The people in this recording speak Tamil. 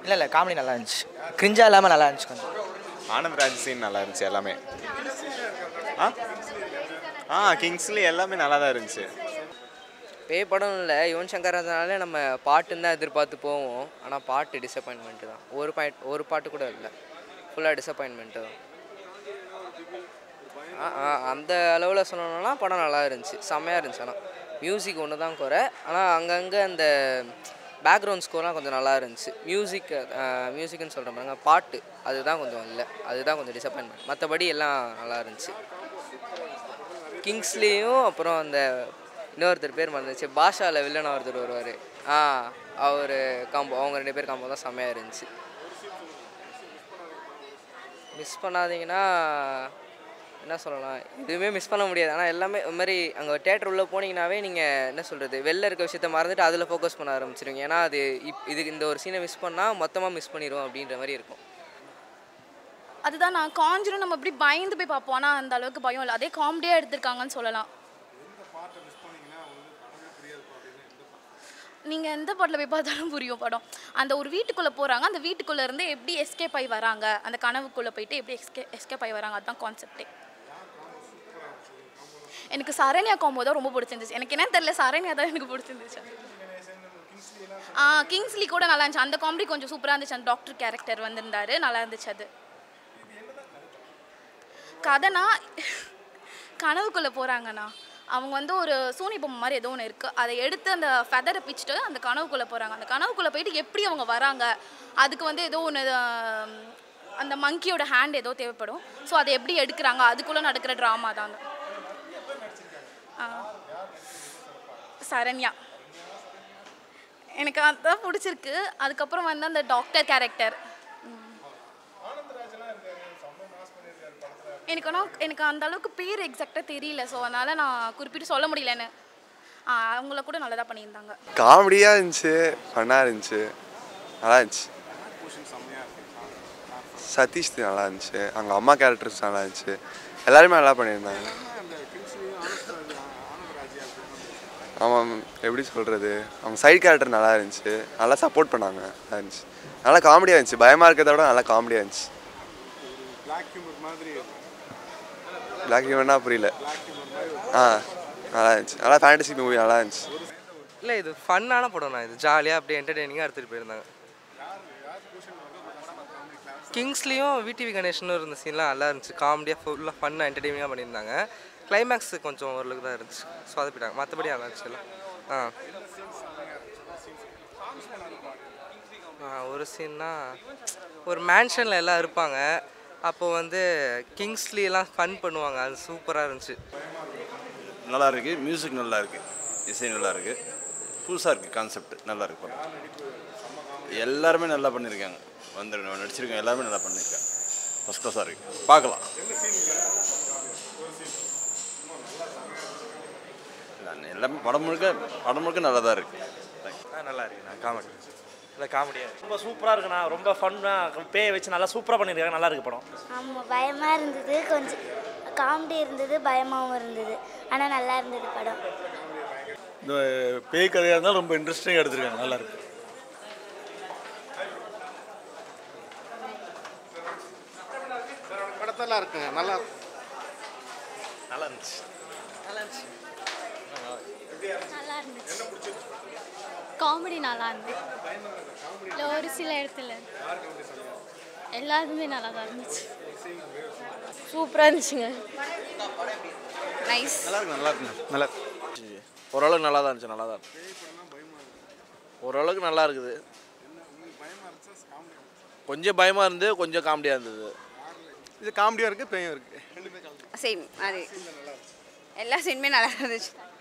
இல்லை இல்லை காமெடி நல்லா இருந்துச்சு கிரிஞ்சா இல்லாமல் நல்லா இருந்துச்சு கொஞ்சம் ஆனந்த் ராஜ் சீன் நல்லா இருந்துச்சு எல்லாமே ஆ ஆ கிங்ஸ்லி எல்லாமே நல்லா தான் இருந்துச்சு பேய் படம் இல்லை யுவன் சங்கர் ராஜனாலே நம்ம பாட்டுன்னு தான் எதிர்பார்த்து போவோம் ஆனால் பாட்டு டிசப்பாயின்மெண்ட்டு தான் ஒரு பாயிண்ட் ஒரு பாட்டு கூட இல்லை ஃபுல்லாக டிசப்பாயின்மெண்ட்டு தான் ஆ, ஆ, அந்த அளவில் சொல்லணும்னா படம் நல்லா இருந்துச்சு செம்மையாக இருந்துச்சு ஆனால் மியூசிக் ஒன்று தான் குறை ஆனால் அங்கங்கே அந்த பேக்ரவுண்ட் ஸ்கோர்லாம் கொஞ்சம் நல்லா இருந்துச்சு மியூசிக் மியூசிக்னு சொல்கிற பாருங்க பாட்டு அதுதான் கொஞ்சம் இல்லை அதுதான் கொஞ்சம் டிசப்பாயின்மெண்ட் மற்றபடி எல்லாம் நல்லா இருந்துச்சு கிங்ஸ்லேயும் அப்புறம் அந்த இன்னொருத்தர் பேர் மறந்துச்சு பாஷாவில் வில்லனா ஒருத்தர் வருவார் ஆ அவர் காம்போ அவங்க ரெண்டு பேர் காம்போ தான் செம்மையாக இருந்துச்சு மிஸ் பண்ணாதீங்கன்னா என்ன சொல்லலாம் எதுவுமே மிஸ் பண்ண முடியாது ஆனால் எல்லாமே இது மாதிரி அங்கே தேட்டர் உள்ளே போனீங்கன்னாவே நீங்கள் என்ன சொல்கிறது வெளில இருக்க விஷயத்த மறந்துட்டு அதில் ஃபோக்கஸ் பண்ண ஆரம்பிச்சிருவீங்க ஏன்னா அது இப் இது இந்த ஒரு சீனை மிஸ் பண்ணால் மொத்தமாக மிஸ் பண்ணிடுவோம் அப்படின்ற மாதிரி இருக்கும் அதுதான் நான் காஞ்சிரும் நம்ம இப்படி பயந்து போய் பார்ப்போம் ஆனால் அந்த அளவுக்கு பயம் இல்லை அதே காமெடியாக எடுத்திருக்காங்கன்னு சொல்லலாம் நீங்கள் எந்த பாட்டில் போய் பார்த்தாலும் புரியும் படம் அந்த ஒரு வீட்டுக்குள்ளே போகிறாங்க அந்த வீட்டுக்குள்ளே இருந்து எப்படி எஸ்கேப் ஆகி வராங்க அந்த கனவுக்குள்ளே போயிட்டு எப்படி எஸ்கே எஸ்கேப் ஆகி வராங்க அதுதான் கான்செப்டே எனக்கு சரண்யா காம்போ தான் ரொம்ப பிடிச்சிருந்துச்சு எனக்கு என்னன்னு தெரியல சரண்யா தான் எனக்கு பிடிச்சிருந்துச்சு ஆ கிங்ஸ்லி கூட நல்லா இருந்துச்சு அந்த காமெடி கொஞ்சம் சூப்பராக இருந்துச்சு அந்த டாக்டர் கேரக்டர் வந்திருந்தாரு நல்லா இருந்துச்சு அது கதைனா கனவுக்குள்ளே போகிறாங்கண்ணா அவங்க வந்து ஒரு சூனி பொம்மை மாதிரி ஏதோ ஒன்று இருக்குது அதை எடுத்து அந்த ஃபெதரை பிச்சுட்டு அந்த கனவுக்குள்ளே போகிறாங்க அந்த கனவுக்குள்ளே போயிட்டு எப்படி அவங்க வராங்க அதுக்கு வந்து ஏதோ ஒன்று அந்த மங்கியோட ஹேண்ட் ஏதோ தேவைப்படும் ஸோ அதை எப்படி எடுக்கிறாங்க அதுக்குள்ளே நடக்கிற ட்ராமா தான் அந்த ஆ. சரண்யா எனக்கு அதான் பிடிச்சிருக்கு அதுக்கப்புறம் வந்து அந்த டாக்டர் கேரக்டர் எனக்கு ஆனால் எனக்கு அந்த அளவுக்கு பேர் எக்ஸாக்டாக தெரியல ஸோ அதனால் நான் குறிப்பிட்டு சொல்ல முடியலன்னு ஆ, அவங்கள கூட நல்லதாக பண்ணியிருந்தாங்க காமெடியாக இருந்துச்சு ஃபன்னாக இருந்துச்சு நல்லா இருந்துச்சு சதீஷ் நல்லா இருந்துச்சு அவங்க அம்மா கேரக்டர்ஸ் நல்லா இருந்துச்சு எல்லாருமே நல்லா பண்ணியிருந்தாங்க ஆமாம் எப்படி சொல்கிறது அவங்க சைடு கேரக்டர் நல்லா இருந்துச்சு நல்லா சப்போர்ட் பண்ணாங்க நல்லா இருந்துச்சு நல்லா காமெடியாக இருந்துச்சு பயமாக இருக்கிறத விட நல்லா காமெடியாக இருந்துச்சு பிளாக் ஹியூமனா புரியல ஆ நல்லா இருந்துச்சு நல்லா ஃபேண்டசி மூவி நல்லா இருந்துச்சு இல்லை இது ஃபன்னான படம்ண்ணா இது ஜாலியாக அப்படியே என்டர்டெய்னிங்காக எடுத்துகிட்டு போயிருந்தாங்க கிங்ஸ்லேயும் விடிவி கணேஷன் இருந்த சீன்லாம் நல்லா இருந்துச்சு காமெடியாக ஃபுல்லாக ஃபன்னாக என்டர்டெய்னிங்காக பண்ணியிருந்தாங்க கிளைமேக்ஸ் கொஞ்சம் ஓரளவுக்கு தான் இருந்துச்சு சொதப்பிட்டாங்க மற்றபடி நல்லா இருந்துச்சு எல்லாம் ஆ ஆ, ஒரு சீன்னா ஒரு மேன்ஷனில் எல்லாம் இருப்பாங்க அப்போ வந்து கிங்ஸ்லியெல்லாம் ஃபன் பண்ணுவாங்க அது சூப்பராக இருந்துச்சு நல்லா இருக்கு மியூசிக் நல்லா இருக்கு இசை நல்லா இருக்கு புதுசாக இருக்கு கான்செப்ட் நல்லா இருக்கு படம் எல்லாருமே நல்லா பண்ணியிருக்காங்க வந்து நடிச்சிருக்காங்க எல்லாருமே நல்லா பண்ணியிருக்காங்க ஃபஸ்ட் கிளாஸாக இருக்கு பார்க்கலாம் இல்ல, எல்லாமே படம் முழுக்க படம் முழுக்க நல்லா தான் இருக்கு நல்லா இருக்குண்ணா காமெடி இல்லை காமெடியாக ரொம்ப சூப்பராக இருக்குண்ணா ரொம்ப ஃபன்னாக பேயை வச்சு நல்லா சூப்பராக பண்ணியிருக்காங்க நல்லா இருக்கு படம் ஆமாம் பயமாக இருந்தது கொஞ்சம் காமெடி இருந்தது பயமாகவும் இருந்தது ஆனால் நல்லா இருந்தது படம் இந்த பேய் கதையாக இருந்தால் ரொம்ப இன்ட்ரெஸ்டிங்காக எடுத்திருக்காங்க நல்லா இருக்கு படத்தெல்லாம் இருக்குங்க நல்லா நல்லா இருந்துச்சு நல்லா இருந்துச்சு காமெடி நல்லா இருந்துச்சு இல்லை ஒரு சில இடத்துல எல்லாருமே நல்லா தான் இருந்துச்சு சூப்பராக இருந்துச்சுங்க நைஸ் நல்லா இருக்கு நல்லா இருக்குங்க நல்லா ஓரளவுக்கு நல்லா தான் இருந்துச்சு நல்லா தான் ஓரளவுக்கு நல்லா இருக்குது கொஞ்சம் பயமாக இருந்து கொஞ்சம் காமெடியாக இருந்தது இது காமெடியாக இருக்குது பேயும் இருக்குது சேம் அது எல்லா சீனுமே நல்லா இருந்துச்சு